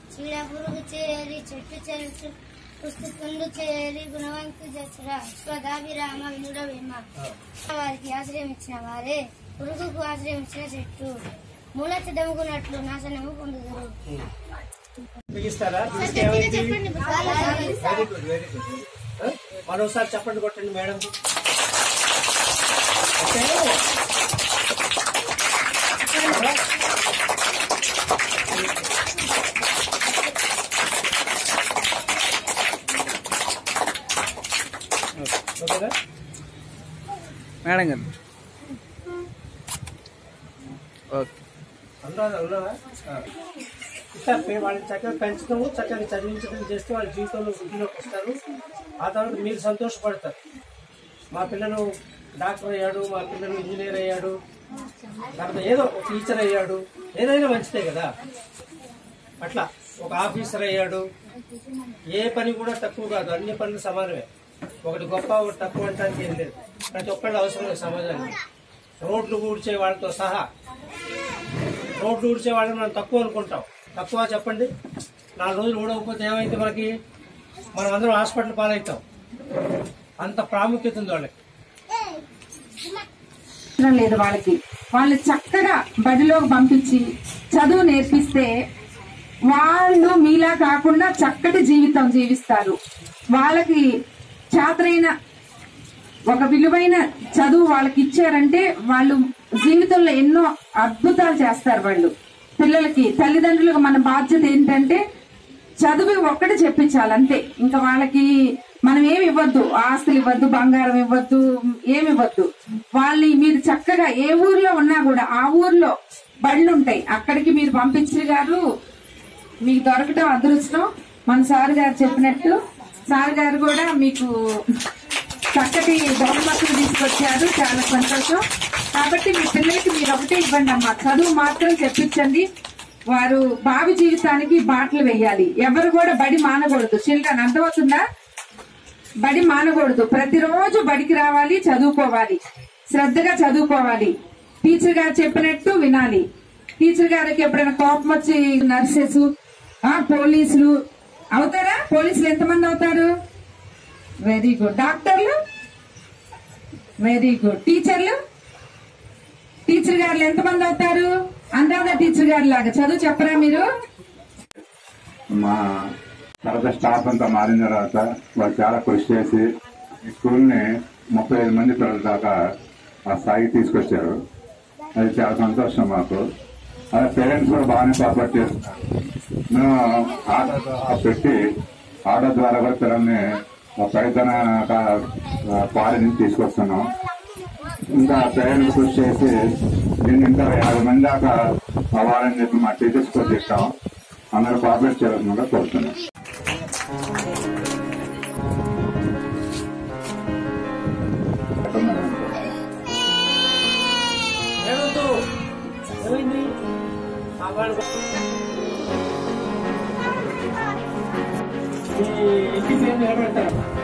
చీడ పురుగు చేరి చెట్టు చెరుచు పుస్తకండు చేరి గుణవంతు జసరా స్వదాభిరామ వినుడవేమ వారికి ఆశ్రయం ఇచ్చిన వారే పురుగుకు ఆశ్రయం ఇచ్చిన చెట్టు మూల చెదముకున్నట్లు నాశనము పొందుదురు బిగిస్తారా బిగిస్తే ఏమైంది చెప్పండి వెరీ గుడ్ వెరీ గుడ్ ఆ? మరోసారి చెప్పండి కొట్టండి మేడం ఓకే ఓకేనా మేడం గారు ఓకే అనురాధ ఉన్నావా ఆ. ఇట్లా పే- వాళ్ళని చక్కగా పెంచడం చక్కగా చదివించడం చేస్తే వాళ్ళ జీవితంలో వృద్ధిలోకి వస్తారు ఆ తర్వాత మీరు సంతోషపడతారు మా పిల్లలు డాక్టర్ అయ్యాడు మా పిల్లలు ఇంజనీర్ అయ్యాడు తర్వాత ఏదో ఒక టీచర్ అయ్యాడు ఏదైనా మంచిదే కదా అట్లా ఒక ఆఫీసర్ అయ్యాడు ఏ పని కూడా తక్కువ కాదు అన్ని పనులు సమానమే ఒకటి గొప్ప ఒకటి తక్కువ అంటానికి ఏం లేదు ప్రతి ఒక్కళ్ళు అవసరం సమాజానికి రోడ్లు ఊడ్చే వాళ్ళతో సహా రోడ్లు ఊడ్చే వాళ్ళని మనం తక్కువ అనుకుంటాం తక్కువ చెప్పండి నాలుగు రోజులు ఊడకపోతే ఏమైంది మనకి మనం అందరం హాస్పిటల్ పాలవుతాం అంత ప్రాముఖ్యత ఉంది వాళ్ళకి అవసరం లేదు వాళ్ళకి వాళ్ళు చక్కగా బడిలోకి పంపించి చదువు నేర్పిస్తే వాళ్ళు మీలా కాకుండా చక్కటి జీవితం జీవిస్తారు వాళ్ళకి చేతనైన ఒక విలువైన చదువు వాళ్ళకి ఇచ్చారంటే వాళ్ళు జీవితంలో ఎన్నో అద్భుతాలు చేస్తారు వాళ్ళు పిల్లలకి తల్లిదండ్రులకు మన బాధ్యత ఏంటంటే చదువు ఒక్కటి చెప్పించాలి అంతే ఇంకా వాళ్ళకి మనం ఏమి ఇవ్వద్దు ఆస్తులు ఇవ్వద్దు బంగారం ఇవ్వద్దు ఏమి ఇవ్వద్దు వాళ్ళని మీరు చక్కగా ఏ ఊర్లో ఉన్నా కూడా ఆ ఊర్లో బళ్ళు ఉంటాయి అక్కడికి మీరు పంపించారు గారు మీకు దొరకటం అదృష్టం మన సార్ గారు చెప్పినట్టు సార్ గారు కూడా మీకు చక్కటి బహుమతులు తీసుకొచ్చారు చాలా సంతోషం కాబట్టి మీ పిల్లలకి మీరు ఒకటే ఇవ్వండి అమ్మా చదువు మాత్రం చెప్పించండి వారు భావి జీవితానికి బాటలు వేయాలి ఎవరు కూడా బడి మానకూడదు చిల్డ్రన్ అర్థమవుతుందా బడి మానకూడదు ప్రతిరోజు బడికి రావాలి చదువుకోవాలి శ్రద్ధగా చదువుకోవాలి టీచర్ గారు చెప్పినట్టు వినాలి టీచర్ గారికి ఎప్పుడైనా కోపం వచ్చి నర్సెస్ ఆ పోలీసులు అవుతారా పోలీసులు ఎంతమంది అవుతారు వెరీ గుడ్ డాక్టర్లు వెరీ గుడ్ టీచర్లు టీచర్ గారు ఎంతమంది అవుతారు అందరూ టీచర్ గారు లాగా చదువు చెప్పరా మీరు మా తర్వాత స్టాఫ్ అంతా మారిన తర్వాత వాళ్ళు చాలా కృషి చేసి ఈ స్కూల్ని ముప్పై ఐదు మంది పిల్లల దాకా ఆ స్థాయికి తీసుకొచ్చారు అది చాలా సంతోషం మాకు అదే పేరెంట్స్ కూడా బాగానే సపోర్ట్ చేస్తున్నారు మేము ఆటో ద్వారా పెట్టి ఆటో ద్వారా కూడా పిల్లల్ని పైతన పాలి నుంచి తీసుకొస్తున్నాం ఇంకా పేరెంట్స్ కృషి చేసి దీన్ని ఇంకా యాభై మంది దాకా అవ్వాలని చెప్పి మా టీచర్స్ కూడా చెప్పాం అందరూ కోఆపరేట్ చేయాల్సిందిగా కోరుతున్నాం ఏమవుతూ ఏమైంది ఆ వాళ్ళు ఈ ఇంటికి ఏం నిలబెడతారు